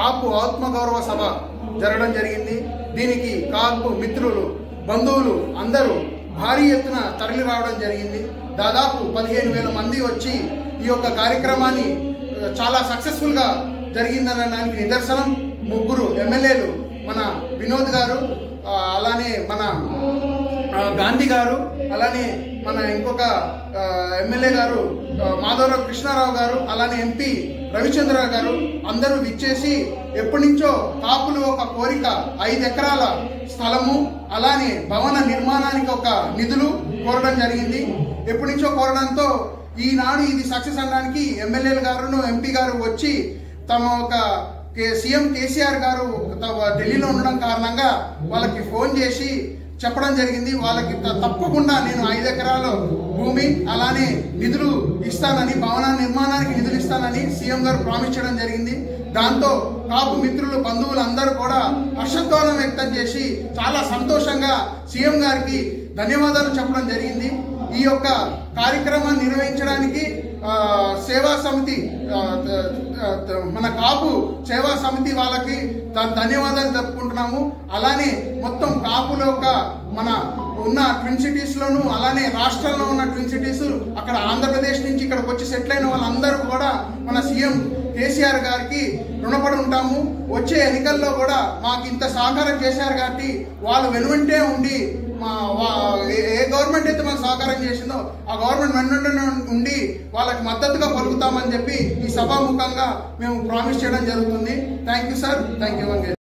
కాపు ఆత్మగౌరవ సభ జరగడం జరిగింది దీనికి కాపు మిత్రులు బంధువులు అందరూ భారీ ఎత్తున తరలి రావడం జరిగింది దాదాపు పదిహేను వేల మంది వచ్చి ఈ యొక్క కార్యక్రమాన్ని ఆ, చాలా సక్సెస్ఫుల్గా జరిగిందనడానికి నిదర్శనం ముగ్గురు ఎమ్మెల్యేలు మన వినోద్ గారు ఆ, అలానే మన ఆ, గాంధీ గారు అలానే మన ఇంకొక ఆ, ఎమ్మెల్యే గారు ఆ, మాధవరావు కృష్ణారావు గారు అలానే ఎంపీ రవిచంద్ర గారు అందరూ విచ్చేసి ఎప్పటి నుంచో కాపులు ఒక కోరిక ఐదు ఎకరాల స్థలము అలానే భవన నిర్మాణానికి ఒక నిధులు కోరడం జరిగింది ఎప్పటి నుంచో కోరడంతో ఈనాడు ఇది సక్సెస్ అనడానికి ఎమ్మెల్యేలు గారును ఎంపీ గారు వచ్చి తమ ఒక కే- సీఎం కేసీఆర్ గారు త- ఢిల్లీలో ఉండడం కారణంగా వాళ్ళకి ఫోన్ చేసి చెప్పడం జరిగింది వాళ్ళకి త- తప్పకుండా నేను ఐదు ఎకరాల భూమి అలానే నిధులు ఇస్తానని భవన నిర్మాణానికి నిధులు ఇస్తానని సీఎం గారు ప్రామిస్ చేయడం జరిగింది దాంతో కాపు మిత్రులు బంధువులు అందరూ కూడా హర్షధ్వానం వ్యక్తం చేసి చాలా సంతోషంగా సీఎం గారికి ధన్యవాదాలు చెప్పడం జరిగింది ఈ యొక్క కార్యక్రమాన్ని నిర్వహించడానికి ఆ, సేవా సమితి ఆ, త- త- మన కాపు సేవా సమితి వాళ్ళకి ధ- ధన్యవాదాలు చెప్పుకుంటున్నాము అలానే మొత్తం కాపుల యొక్క మన ఉన్న ట్విన్ సిటీస్ లోను అలానే రాష్ట్రంలో ఉన్న ట్విన్ సిటీస్ అక్కడ ఆంధ్రప్రదేశ్ నుంచి ఇక్కడికి వచ్చి సెటిల్ అయిన వాళ్ళందరూ కూడా మన సీఎం కేసీఆర్ గారికి రుణపడి ఉంటాము వచ్చే ఎన్నికల్లో కూడా మాకు ఇంత సహకారం చేశారు కాబట్టి వాళ్ళు వెనువెంటే ఉండి మా వా- ఏ ఏ గవర్నమెంట్ అయితే మాకు సహకారం చేసిందో ఆ గవర్నమెంట్ వెన్నుంటనే ఉండి వాళ్ళకి మద్దతుగా పలుకుతామని చెప్పి ఈ సభాముఖంగా మేము ప్రామిస్ చేయడం జరుగుతుంది thank you sir thank you